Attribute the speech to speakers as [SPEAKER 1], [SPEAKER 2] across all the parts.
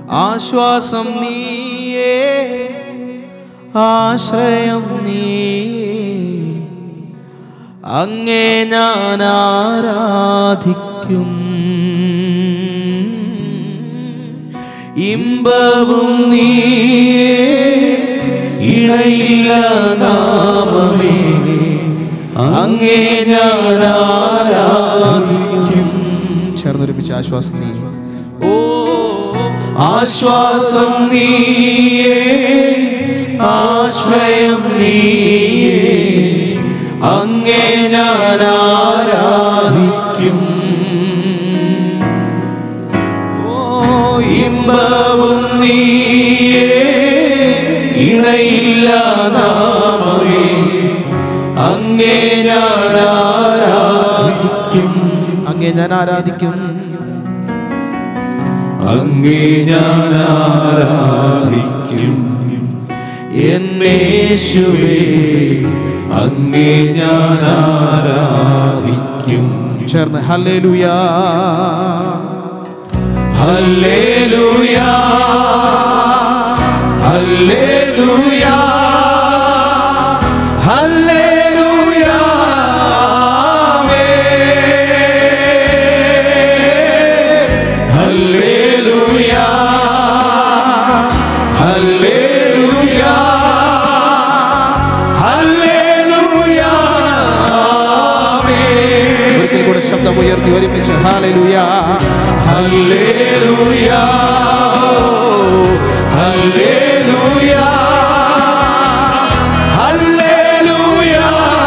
[SPEAKER 1] ആശ്വാസം നീയേ ആശ്രയം നീയേ അങ്ങേ ഞാൻ ആരാധിക്കും ഇമ്പവും നീയേ ഇണയില്ല നാമമേ അങ്ങേ ഞാൻ ആരാധിക്കും ചേർന്നൊരുമിച്ച് ആശ്വാസം നീ ഓ ആശ്വാസം നീയേ ആശ്രയം നീയേ അങ്ങേ ഞാൻ ആരാധിക്കും ഓ ഇമ്പവും നീയേ ഇണയില്ല നാമമേ അങ്ങേ ഞാൻ ആരാധിക്കും അങ്ങേ ഞാൻ ആരാധിക്കും
[SPEAKER 2] അങ്ങേ ഞാൻ ആരാധിക്കും എന്നേശുവേ അങ്ങേ ഞാൻ ആരാധിക്കും
[SPEAKER 1] ചേർന്ന് ഹല്ലേലൂയാ
[SPEAKER 2] ഹല്ലേലൂയാ ഹല്ലേലൂയാ ഹല്ലേലൂയാ ഹല്ലേലൂയാ ഹല്ലേലൂയാ ഹല്ലേലൂയാ
[SPEAKER 1] ഒരിക്കൽ കൂടെ ശബ്ദം ഉയർത്തി ഒരുമിച്ച് ഹല്ലേലൂയാ
[SPEAKER 2] ഹല്ലേലൂയാ ഹല്ലേലൂയാ ഹല്ലേലൂയാ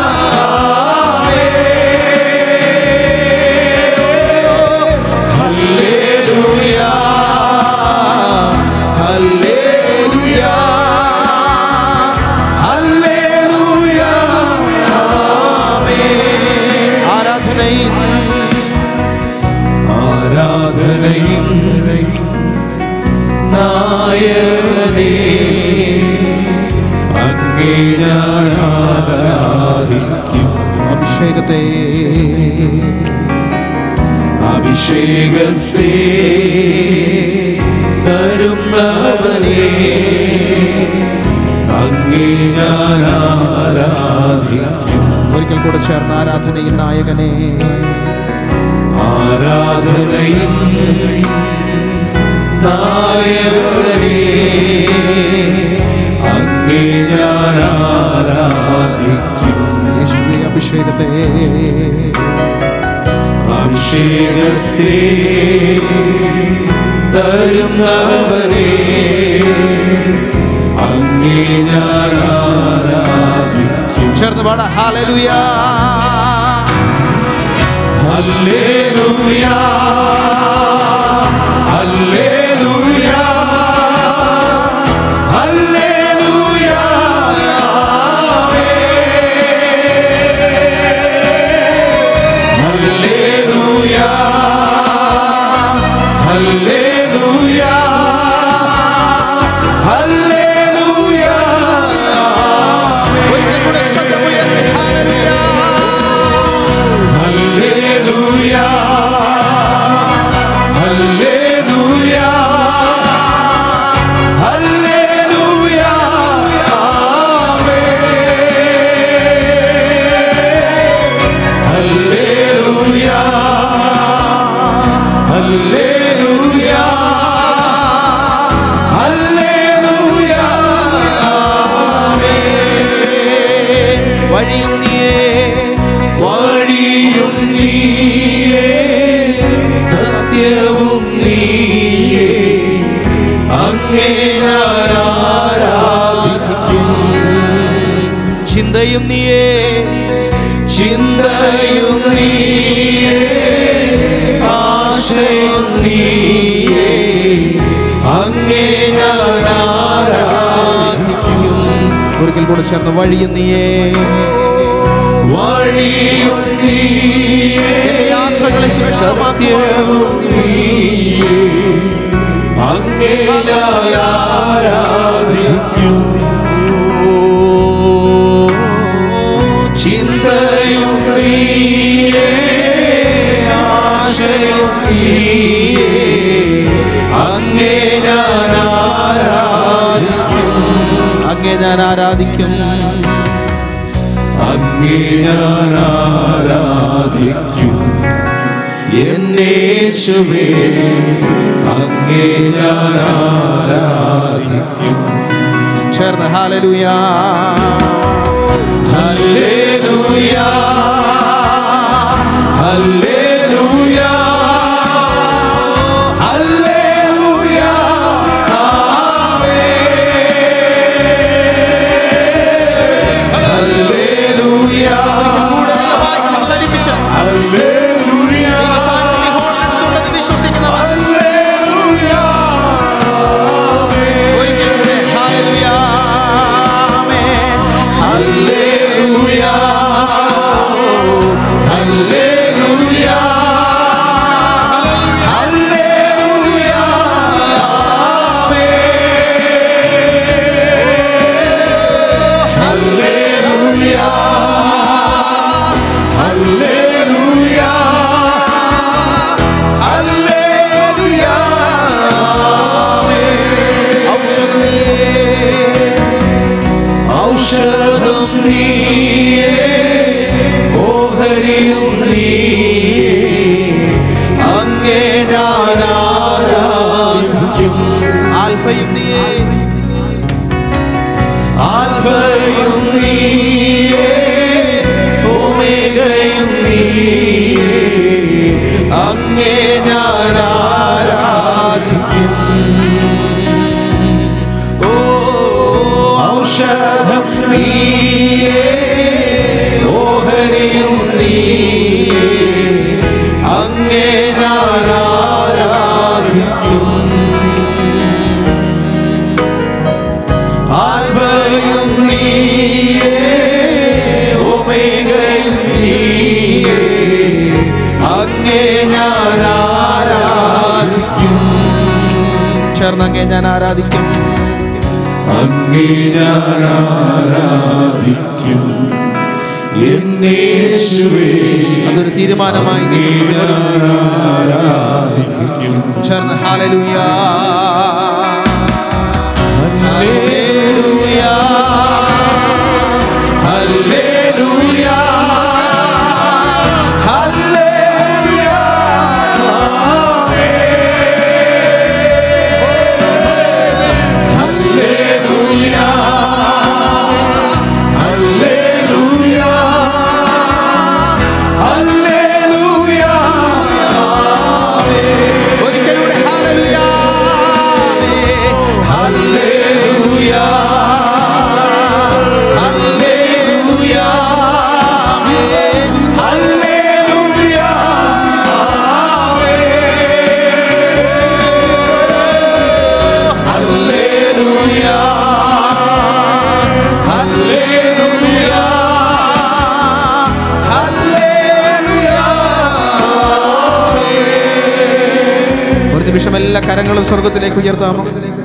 [SPEAKER 2] ഹല്ലേലൂയാ ഹല്ലേലൂയാ ഹല്ലേലൂയാ
[SPEAKER 1] ആരാധനയിൽ
[SPEAKER 2] ആരാധനയും നായകനേ അങ്ങേ ഞാൻ ആരാധിക്കും
[SPEAKER 1] അഭിഷേകത്തെ
[SPEAKER 2] അഭിഷേകത്തെ തരുന്നവനേ അങ്ങേ ഞാൻ ആരാധിക്കും
[SPEAKER 1] ഒരിക്കൽ കൂടെ ചേർന്ന് ആരാധനയിൽ നായകനെ
[SPEAKER 2] ആരാധനയും നായകനേ അങ്ങേ ഞാൻ ആരാധിക്കും
[SPEAKER 1] യേശുവെ അഭിഷേകത്തെ
[SPEAKER 2] അഭിഷേകത്തെ തരുന്നവനേ അങ്ങേ ഞാൻ ആരാധിക്കും
[SPEAKER 1] ചേർന്ന് പാടാ ഹല്ലേലൂയാ
[SPEAKER 2] ഹല്ലേലൂയാ ഹല്ലേലൂയാ ഹല്ലേലൂയാ ഹല്ലേലൂയാ ഹല്ലേലൂയാ ഹല്ലേലൂയാ
[SPEAKER 1] ഒരിക്കൽ കൂടെ ശബ്ദം ഉയർത്തി ഹല്ലേലൂയാ
[SPEAKER 2] ഹല്ലേലൂയാ ഹല്ലേലൂയാ ഹല്ലേലൂയാ ഹല്ലേലൂയാ ഹല്ലേലൂയാ ഹല്ലേലൂയാ
[SPEAKER 1] വഴിയും നീയേ
[SPEAKER 2] വഴിയും നീയേ സത്യവും നീയേ അങ്ങേ ഞാൻ ആരാധിക്കും
[SPEAKER 1] ചിന്തയും നീയേ
[SPEAKER 2] ചിന്തയും നീയേ ആശയും നീയേ അങ്ങേ ഞാൻ ആരാധിക്കും
[SPEAKER 1] ഒരിക്കൽ കൂടെ ചേർന്ന് വഴിയും നീയേ
[SPEAKER 2] വഴിയും നീയേ
[SPEAKER 1] എന്റെ യാത്രകളെ സുരക്ഷിതമാക്കുക
[SPEAKER 2] സത്യവും നീയേ അങ്ങേ ഞാൻ ആരാധിക്കും ചിന്തയും നീയേ ആശയും നീയേ അങ്ങേ ഞാൻ
[SPEAKER 1] ഞാൻ ആരാധിക്കും
[SPEAKER 2] അങ്ങേ ഞാൻ ആരാധിക്കും എന്നേശുവേ അങ്ങേ ഞാൻ ആരാധിക്കും
[SPEAKER 1] ചേർന്ന് ഹാലലുയാ
[SPEAKER 2] ഹല്ലേലൂയാ ഹല്ലേലൂയാ ഹല്ലേലൂയാ ആമേൻ ഹല്ലേലൂയാ
[SPEAKER 1] കൂടെ എല്ലാ വായ്കളും ചലിപ്പിച്ച്
[SPEAKER 2] ഹല്ലേലൂയാ
[SPEAKER 1] ദൈവസാന്നിധ്യം ഈ ഹോളിനകത്തുണ്ടെന്ന് വിശ്വസിക്കുന്നവർ
[SPEAKER 2] ഹല്ലേലൂയാ
[SPEAKER 1] ഒരിക്കൽ കൂടെ ഹാലലുയാ ആമേൻ.
[SPEAKER 2] ഹല്ലേലൂയാ ഹല്ലേലൂയാ ഹല്ലേലൂയാ ഹല്ലേലൂയാ ഹല്ലേലൂയാ ഹല്ലേലൂയാ
[SPEAKER 1] ഔഷധം നീയേ.
[SPEAKER 2] ഔഷധം നീയേ ഓഹരിയും നീയേ അങ്ങേ ഞാൻ ആരാധിക്കും
[SPEAKER 1] ആൽഫയും നീയേ
[SPEAKER 2] ആൽഫയും നീയേ ഓമേഗയും നീയേ അങ്ങേ ഞാൻ ആരാധിക്കും ഓ ഔഷധം നീയേ ഓഹരിയും നീയേ അങ്ങേ ഞാൻ ആരാധിക്കും ആൽഫയും നീയേ ഓമേഗയും നീയേ അങ്ങേ ഞാൻ ആരാധിക്കും
[SPEAKER 1] ചേർന്ന് അങ്ങേ ഞാൻ ആരാധിക്കും
[SPEAKER 2] അങ്ങേ ഞാൻ ആരാധിക്കും എന്നേശുവേ
[SPEAKER 1] അതൊരു തീരുമാനമായി
[SPEAKER 2] അങ്ങേ
[SPEAKER 1] ദൈവസഭയിൽ ഒരുമിച്ച്
[SPEAKER 2] ഞാൻ ആരാധിക്കും
[SPEAKER 1] ചേർന്ന് ഹാലലുയാ
[SPEAKER 2] ഹല്ലേലൂയാ ഹല്ലേലൂയാ ഹല്ലേലൂയാ ഹല്ലേലൂയാ ഹല്ലേലൂയാ ഹല്ലേലൂയാ
[SPEAKER 1] ഒരിക്കലൂടെ ഹാലലുയാ
[SPEAKER 2] ഹല്ലേലൂയാ ഹല്ലേലൂയാ ഹല്ലേലൂയാ ഹല്ലേലൂയാ ഹല്ലേലൂയാ ഹല്ലേലൂയാ
[SPEAKER 1] ഒരു നിമിഷം എല്ലാ കരങ്ങളും സ്വർഗത്തിലേക്ക് ഉയർത്താമോ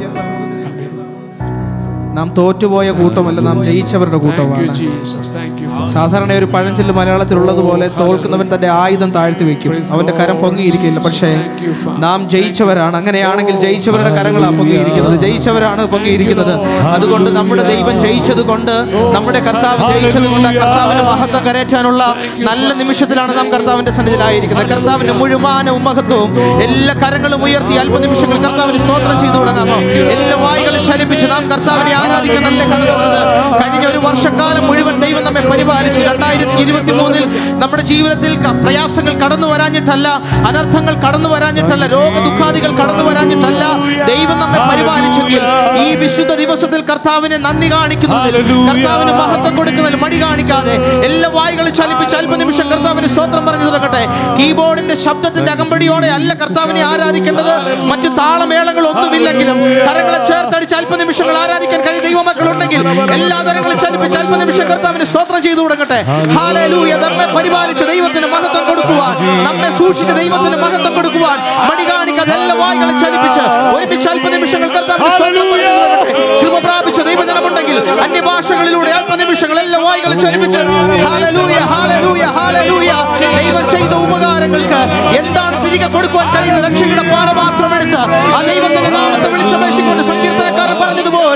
[SPEAKER 1] നാം തോറ്റുപോയ കൂട്ടമല്ല നാം ജയിച്ചവരുടെ കൂട്ടമാണ്
[SPEAKER 3] Jesus. Thank you, Father.
[SPEAKER 1] സാധാരണ ഒരു പഴഞ്ചൊല്ല് മലയാളത്തിലുള്ളതുപോലെ തോൽക്കുന്നവൻ തന്റെ ആയുധം താഴ്ത്തി വെക്കും അവന്റെ കരം പൊങ്ങിയിരിക്കില്ല പക്ഷേ നാം ജയിച്ചവരാണ് അങ്ങനെയാണെങ്കിൽ ജയിച്ചവരുടെ കരങ്ങളാണ് പൊങ്ങിയിരിക്കുന്നത് ജയിച്ചവരാണ് പൊങ്ങിയിരിക്കുന്നത് അതുകൊണ്ട് നമ്മുടെ ദൈവം ജയിച്ചത് കൊണ്ട് നമ്മുടെ കർത്താവ് ജയിച്ചത് കൊണ്ട് ആ കർത്താവിന്റെ മഹത്വം കരയറ്റാനുള്ള നല്ല നിമിഷത്തിലാണ് നാം കർത്താവിന്റെ സന്നിധിയിലായിരിക്കുന്നത് കർത്താവിന്റെ മുഴുവനവും മഹത്വവും എല്ലാ കരങ്ങളും ഉയർത്തി അല്പനിമിഷങ്ങൾ കർത്താവിന് സ്തോത്രം ചെയ്തു തുടങ്ങാമോ എല്ലാ വായികളും ചലിപ്പിച്ച് നാം കർത്താവിനെ ആരാധിക്കാനല്ലേ കടന്നു വന്നത് കഴിഞ്ഞ ഒരു വർഷക്കാലം മുഴുവൻ ദൈവം നമ്മെ പരിപാലിച്ചു രണ്ടായിരത്തി ഇരുപത്തി മൂന്നിൽ നമ്മുടെ ജീവിതത്തിൽ ക- പ്രയാസങ്ങൾ കടന്നു വരാഞ്ഞിട്ടല്ല അനർത്ഥങ്ങൾ കടന്നു വരാഞ്ഞിട്ടല്ല രോഗദുഃഖാദികൾ കടന്നു വരാഞ്ഞിട്ടല്ല ദൈവം നമ്മെ പരിപാലിച്ചെങ്കിൽ ഈ വിശുദ്ധ ദിവസത്തിൽ കർത്താവിനെ നന്ദി കാണിക്കുന്നതിൽ കർത്താവിന് മഹത്വം കൊടുക്കുന്നതിൽ മടി കാണിക്കാതെ എല്ലാ വായികളും ചലിപ്പിച്ച് അല്പനിമിഷം കർത്താവിന് സ്തോത്രം പറഞ്ഞു തുടങ്ങട്ടെ കീബോർഡിന്റെ ശബ്ദത്തിന്റെ അകമ്പടിയോടെ അല്ല കർത്താവിനെ ആരാധിക്കേണ്ടത് മറ്റു താളമേളങ്ങൾ ഒന്നുമില്ലെങ്കിലും കരങ്ങളെ ചേർത്തടിച്ച് അല്പനിമിഷങ്ങൾ ആരാധിക്കാൻ കഴിയും ദൈവമക്കൾ ഉണ്ടെങ്കിൽ എല്ലാ തരങ്ങളും ചലിപ്പിച്ച് അല്പനിമിഷം കർത്താവിന് സ്തോത്രം ചെയ്തു തുടങ്ങട്ടെ ഹാലലൂയ നമ്മെ പരിപാലിച്ച ദൈവത്തിന് മഹത്വം കൊടുക്കുവാൻ നമ്മെ സൂക്ഷിച്ച ദൈവത്തിന് മഹത്വം കൊടുക്കുവാൻ മടി കാണിക്കാതെ എല്ലാ വായികളും ചലിപ്പിച്ച് ഒരുമിച്ച് അല്പനിമിഷങ്ങൾ കർത്താവിന് സ്തോത്രം പറഞ്ഞു തുടങ്ങട്ടെ കൃപ പ്രാപിച്ച ദൈവജനമുണ്ടെങ്കിൽ അന്യഭാഷകളിലൂടെ അല്പനിമിഷങ്ങൾ എല്ലാ വായികളും ചലിപ്പിച്ച് ഹാലലൂയ ഹാലലൂയ ഹാലലൂയ ദൈവം ചെയ്ത ഉപകാരങ്ങൾക്ക് എന്താണ് തിരികെ കൊടുക്കുവാൻ കഴിയുന്ന രക്ഷയുടെ പാനപാത്രം എടുത്ത് ആ ദൈവത്തിന്റെ നാമത്തെ വിളിച്ചപേക്ഷിക്കൊണ്ട് സങ്കീർത്തനക്കാരൻ പറഞ്ഞതുപോലെ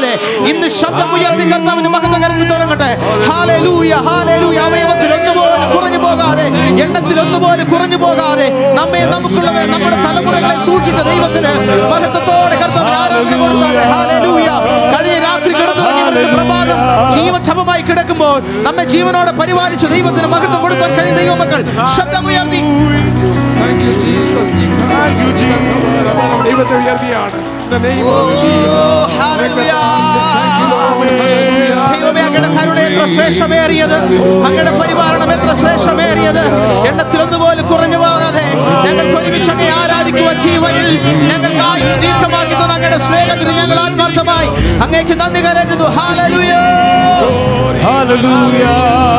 [SPEAKER 1] ഇന്ന് ശബ്ദം ഉയർത്തി കർത്താവിന് മഹത്വം കരഞ്ഞു തുടങ്ങട്ടെ ഹാലേലൂയ ഹാലേലൂയ അവയവത്തിൽ ഒന്നുപോലും കുറഞ്ഞു പോകാതെ എണ്ണത്തിൽ ഒന്നുപോലും കുറഞ്ഞു പോകാതെ നമ്മെ നമുക്കുള്ളവരെ നമ്മുടെ തലമുറകളെ സൂക്ഷിച്ച ദൈവത്തിന് മഹത്വത്തോടെ കർത്താവിന് ആരാധന കൊടുത്താട്ടെ ഹാലേലൂയ കഴിഞ്ഞ രാത്രി കിടന്നുറങ്ങിയവരുടെ പ്രഭാതം ജീവച്ഛവമായി കിടക്കുമ്പോൾ നമ്മെ ജീവനോടെ പരിപാലിച്ച ദൈവത്തിന് മഹത്വം കൊടുക്കാൻ കഴിയും ദൈവമക്കൾ ശബ്ദമുയർത്തി
[SPEAKER 3] Thank you, Jesus.
[SPEAKER 2] Thank you, Jesus.
[SPEAKER 3] ദൈവത്തെ ഉയർത്തിയാണ് In the name of Jesus.
[SPEAKER 1] Hallelujah. ദൈവമേ അങ്ങയുടെ കരുണ എത്ര ശ്രേഷ്ഠമേറിയത് അങ്ങയുടെ പരിപാലനം എത്ര ശ്രേഷ്ഠമേറിയത് എണ്ണത്തിലൊന്നുപോലും കുറഞ്ഞു പോകാതെ ഞങ്ങൾക്ക് ഒരുമിച്ച് അങ്ങേ ആരാധിക്കുവാൻ ജീവനിൽ ഞങ്ങൾക്ക് ആയുസ് ദീർഘമാക്കി തന്ന അങ്ങയുടെ സ്നേഹത്തിന് ഞങ്ങൾ ആത്മാർത്ഥമായി അങ്ങേക്ക് നന്ദി കരറ്റുന്നു ഹാലലുയ
[SPEAKER 3] Hallelujah.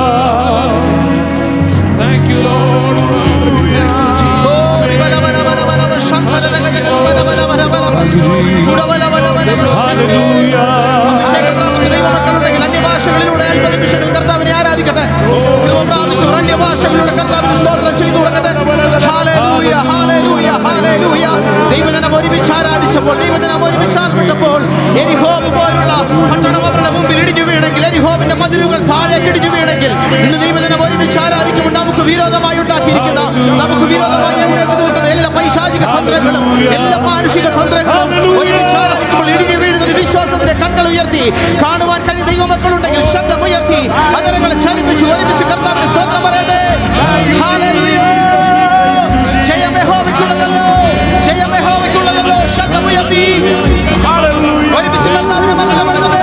[SPEAKER 3] Thank you, Lord. Hallelujah.
[SPEAKER 1] അഭിഷേകം പ്രാപിച്ച ദൈവമക്കളുണ്ടെങ്കിൽ അന്യഭാഷകളിലൂടെ അല്പ നിമിഷങ്ങൾ കർത്താവിനെ ആരാധിക്കട്ടെ കൃപ പ്രാപിച്ചവർ അന്യഭാഷകളിലൂടെ കർത്താവിന് സ്തോത്രം ചെയ്തു തുടങ്ങട്ടെ ഹാലേലൂയ ഹാലേലൂയ ഹാലേലൂയ ദൈവജനം ഒരുമിച്ച് ആരാധിച്ചപ്പോൾ ദൈവജനം ഒരുമിച്ച് ആർപ്പെട്ടപ്പോൾ എരിഹോവ് പോലുള്ള പട്ടണം അവരുടെ മുമ്പിൽ ഇടിഞ്ഞു വീണെങ്കിൽ എരിഹോവിന്റെ മതിലുകൾ താഴേക്ക് ഇടിഞ്ഞു വീണെങ്കിൽ ഇന്ന് ദൈവജനം ഒരുമിച്ച് ആരാധിക്കുമ്പോൾ നമുക്ക് വിരോധമായി ഉണ്ടാക്കിയിരിക്കുന്ന നമുക്ക് വിരോധമായി എഴുന്നേറ്റ് നിൽക്കുന്ന എല്ലാ പൈശാചിക തന്ത്രങ്ങളും എല്ലാ മാനുഷിക തന്ത്രങ്ങളും ഒരുമിച്ച് ആരാധിക്കുമ്പോൾ ഇടിഞ്ഞു വീഴുന്നത് വിശ്വാസത്തിന്റെ കണ്ണുകൾ ഉയർത്തി കാണുവാൻ കഴിയും ദൈവമക്കളുണ്ടെങ്കിൽ ശബ്ദം ഉയർത്തി അതരങ്ങളെ ചലിപ്പിച്ച് ഒരുമിച്ച് കർത്താവിന് സ്തോത്രം പറയട്ടെ ഹല്ലേലൂയ. ജയം യഹോവയ്ക്കുള്ളതല്ലോ ജയം യഹോവയ്ക്കുള്ളതല്ലോ ശബ്ദം ഉയർത്തി ഒരുമിച്ച് കർത്താവിനെ മകനെ പണിതട്ടെ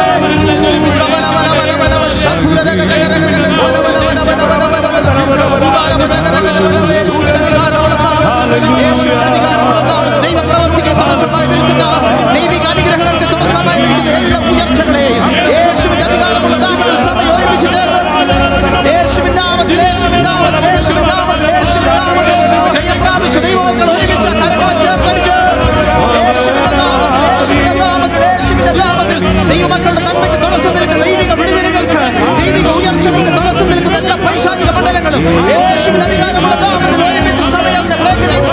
[SPEAKER 1] ദൈവ പ്രവർത്തിക്ക് തടസ്സമായി നിൽക്കുന്ന ദൈവിക അനുഗ്രഹങ്ങൾക്ക് തടസ്സമായി നിൽക്കുന്ന എല്ലാ ഉയർച്ചകളെയും യേശുവിന്റെ അധികാരമുള്ള നാമത്തിൽ സഭ ഒരുമിച്ച് ചേർന്ന് യേശുവിൻ നാമത്തിൽ യേശുവിൻ നാമത്തിൽ യേശുവിൻ നാമത്തിൽ യേശുവിൻ നാമത്തിൽ ജയം പ്രാപിച്ച ദൈവമക്കൾ ഒരുമിച്ച് കരങ്ങൾ ചേർത്തടിച്ച് യേശുവിന്റെ നാമത്തിൽ യേശുവിന്റെ നാമത്തിൽ യേശുവിന്റെ നാമത്തിൽ ദൈവമക്കളുടെ നന്മയ്ക്ക് തടസ്സം നിൽക്കുന്ന ദൈവിക വിടുതലുകൾക്ക് ദൈവിക ഉയർച്ചകൾക്ക് തടസ്സം നിൽക്കുന്ന എല്ലാ പൈശാചിക മണ്ഡലങ്ങളും യേശുവിന്റെ അധികാരമുള്ള നാമത്തിൽ ഒരുമിച്ച് സഭ അതിനെ ബ്രേക്ക് ചെയ്തു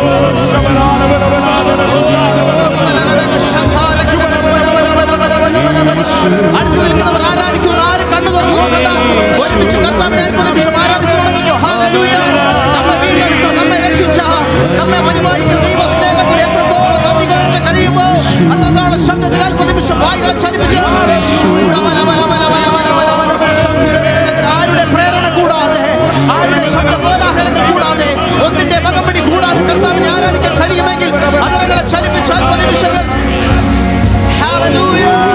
[SPEAKER 1] അടുത്ത് നിൽക്കുന്നവർ ആരാധിക്കുന്ന ആര് കണ്ണു തുറന്നു നോക്കണ്ട ഒരുമിച്ച് കർത്താവിനെ അല്പ നിമിഷം ആരാധിച്ചു തുടങ്ങിക്കോ ഹാലലൂയ നമ്മെ വീണ്ടെടുത്ത നമ്മെ രക്ഷിച്ച നമ്മെ പരിപാലിക്കുന്ന ദൈവ സ്നേഹത്തിൽ എത്രത്തോളം നന്ദി കഴിഞ്ഞ കഴിയുമോ അത്രത്തോളം ശബ്ദത്തിൽ അല്പ നിമിഷം വായികളെ ചലിപ്പിച്ച് ആരുടെ പ്രേരണ കൂടാതെ ആരുടെ ശബ്ദ കോലാഹലങ്ങൾ കൂടാതെ ഒന്നിന്റെ മകമ്പടി കൂടാതെ കർത്താവിനെ ആരാധിക്കാൻ കഴിയുമെങ്കിൽ അതരങ്ങളെ ചലിപ്പിച്ച് അല്പ നിമിഷങ്ങൾ Hallelujah.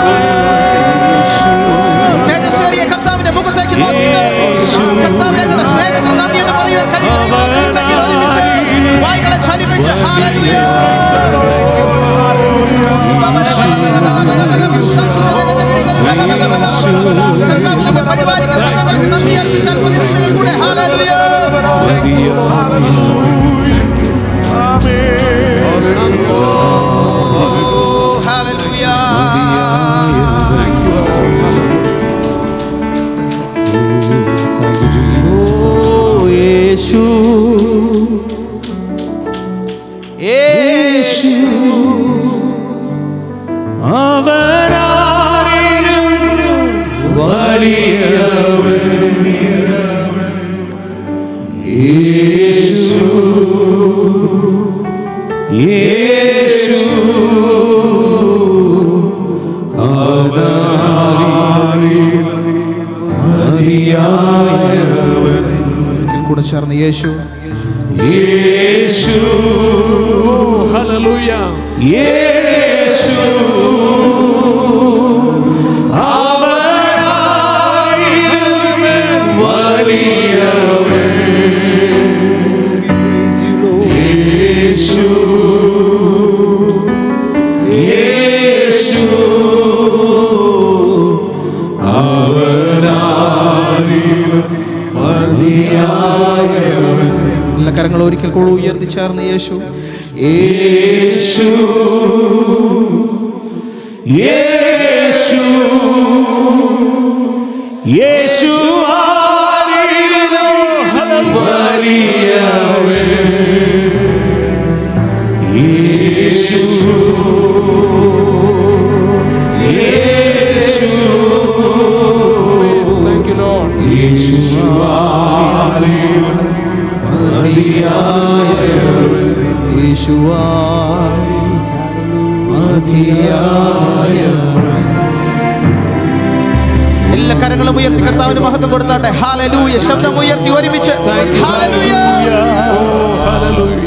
[SPEAKER 1] തേജസ്വേറിയ കർത്താവിന്റെ മുഖത്തേക്ക് നോക്കിയിട്ട് കർത്താവേ അങ്ങയുടെ സ്നേഹത്തിന് നന്ദി എന്ന് പറയുവാൻ കഴിയുന്ന ദൈവമക്കളുണ്ടെങ്കിൽ ഒരുമിച്ച് വായ്കളെ ചലിപ്പിച്ച് Hallelujah. കർത്താവ് നമ്മെ പരിപാലിക്കുന്ന ദൈവങ്ങൾക്ക് നന്ദി അർപ്പിച്ചാൽ പതി നിമിഷങ്ങൾ കൂടെ Hallelujah. Oh, Hallelujah. ഓ യേശു യേശു ഒരിക്കൽ കൂടെ ചേർന്ന് യേശു
[SPEAKER 3] Hallelujah.
[SPEAKER 1] എല്ലാ കരങ്ങൾ ഒരിക്കൽ കൂടെ ഉയർത്തി ചേർന്ന് യേശു യേശു
[SPEAKER 2] യേശു യേശു ആരിലും വലിയവൻ യേശു യേശു
[SPEAKER 1] യേശുവായി എല്ലാ കരങ്ങളും ഉയർത്തി കർത്താവിന് മഹത്വം കൊടുത്താട്ടെ ഹാലലൂയ ശബ്ദം ഉയർത്തി ഒരുമിച്ച് ഹാലലൂയ
[SPEAKER 2] Oh, hallelujah.